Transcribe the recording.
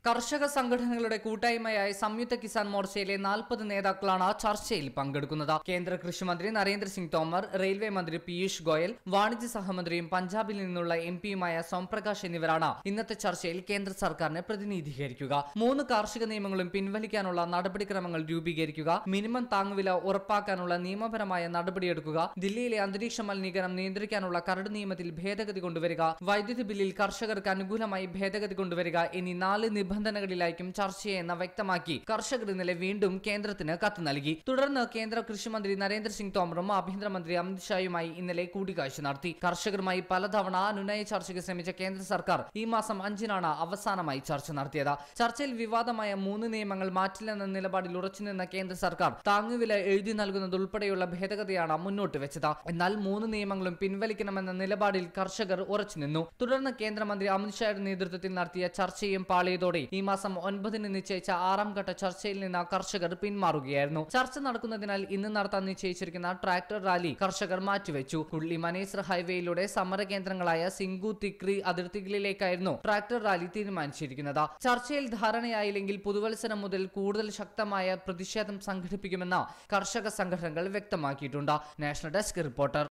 കർഷക സംഘടനകളുടെ കൂട്ടായ്മയായ സംയുക്ത കിസാൻ മോർച്ചയിലെ നാൽപ്പത് നേതാക്കളാണ് ചർച്ചയിൽ പങ്കെടുക്കുന്നത് കേന്ദ്ര കൃഷിമന്ത്രി നരേന്ദ്രസിംഗ് തോമർ റെയിൽവേ മന്ത്രി പീയൂഷ് ഗോയൽ വാണിജ്യ സഹമന്ത്രിയും പഞ്ചാബിൽ നിന്നുള്ള എം പിയുമായ സോംപ്രകാശ് എന്നിവരാണ് ഇന്നത്തെ ചർച്ചയിൽ കേന്ദ്ര സർക്കാരിനെ പ്രതിനിധീകരിക്കുക മൂന്ന് കാർഷിക നിയമങ്ങളും പിൻവലിക്കാനുള്ള നടപടിക്രമങ്ങൾ രൂപീകരിക്കുക മിനിമം താങ്ങുവില ഉറപ്പാക്കാനുള്ള നിയമപരമായ നടപടിയെടുക്കുക ദില്ലിയിലെ അന്തരീക്ഷ മലിനീകരണം നിയന്ത്രിക്കാനുള്ള കരട് നിയമത്തിൽ ഭേദഗതി കൊണ്ടുവരിക വൈദ്യുതി ബില്ലിൽ കർഷകർക്ക് അനുകൂലമായി ഭേദഗതി കൊണ്ടുവരിക എന്നീ നാല് നിബന്ധനകളിലായിരിക്കും ചർച്ചയെന്ന് വ്യക്തമാക്കി കർഷകർ ഇന്നലെ വീണ്ടും കേന്ദ്രത്തിന് കത്ത് നൽകി തുടർന്ന് കേന്ദ്ര കൃഷിമന്ത്രി നരേന്ദ്രസിംഗ് തോമറും ആഭ്യന്തരമന്ത്രി അമിത്ഷായുമായി ഇന്നലെ കൂടിക്കാഴ്ച നടത്തി കർഷകരുമായി പലതവണ അനുനയ ചർച്ചയ്ക്ക് ശ്രമിച്ച കേന്ദ്ര സർക്കാർ ഈ മാസം അഞ്ചിനാണ് അവസാനമായി ചർച്ച നടത്തിയത് ചർച്ചയിൽ വിവാദമായ മൂന്ന് നിയമങ്ങൾ മാറ്റില്ലെന്ന നിലപാടിൽ ഉറച്ചുനിന്ന കേന്ദ്ര സർക്കാർ താങ്ങുവില എഴുതി നൽകുന്നതുൾപ്പെടെയുള്ള ഭേദഗതിയാണ് മുന്നോട്ട് വെച്ചത് എന്നാൽ മൂന്ന് നിയമങ്ങളും പിൻവലിക്കണമെന്ന നിലപാടിൽ കർഷകർ ഉറച്ചുനിന്നു തുടർന്ന് കേന്ദ്രമന്ത്രി അമിത്ഷായുടെ നേതൃത്വത്തിൽ നടത്തിയ ചർച്ചയും പാളിയതോടെ ഈ മാസം ഒൻപതിന് നിശ്ചയിച്ച ആറാം ഘട്ട ചർച്ചയിൽ നിന്ന് കർഷകർ പിന്മാറുകയായിരുന്നു ചർച്ച നടക്കുന്നതിനാൽ ഇന്ന് നടത്താൻ നിശ്ചയിച്ചിരിക്കുന്ന ട്രാക്ടർ റാലി കർഷകർ മാറ്റിവെച്ചു കുള്ളി മനേസർ ഹൈവേയിലൂടെ സമര കേന്ദ്രങ്ങളായ സിംഗു തിക്രി അതിർത്തികളിലേക്കായിരുന്നു ട്രാക്ടർ റാലി തീരുമാനിച്ചിരിക്കുന്നത് ചർച്ചയിൽ ധാരണയായില്ലെങ്കിൽ പുതുവത്സരം മുതൽ കൂടുതൽ ശക്തമായ പ്രതിഷേധം സംഘടിപ്പിക്കുമെന്ന് കർഷക സംഘടനകൾ വ്യക്തമാക്കിയിട്ടുണ്ട് നാഷണൽ ഡെസ്ക് റിപ്പോർട്ടർ